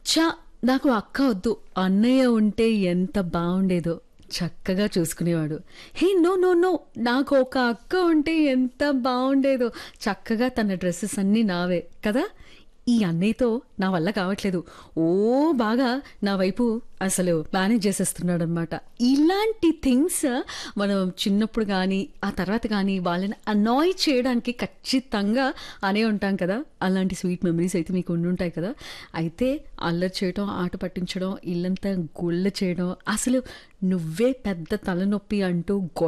ఛా నాకు అక్క వద్దు అన్నయ్య ఉంటే ఎంత బాగుండేదో చక్కగా చూసుకునేవాడు హే నో నో నో నాకు ఒక అక్క ఉంటే ఎంత బాగుండేదో చక్కగా తన డ్రెస్సెస్ అన్నీ నావే కదా ఈ అన్నయ్యతో నా వల్ల కావట్లేదు ఓ బాగా నా వైపు అసలు మేనేజ్ చేసేస్తున్నాడు అనమాట ఇలాంటి థింగ్స్ మనం చిన్నప్పుడు కానీ ఆ తర్వాత కానీ వాళ్ళని అనాయ్ చేయడానికి ఖచ్చితంగా అనే ఉంటాం కదా అలాంటి స్వీట్ మెమరీస్ అయితే మీకు ఉండుంటాయి కదా అయితే అల్లరి చేయడం ఆట పట్టించడం ఇల్లంతా గుళ్ళ చేయడం అసలు నువ్వే పెద్ద తలనొప్పి అంటూ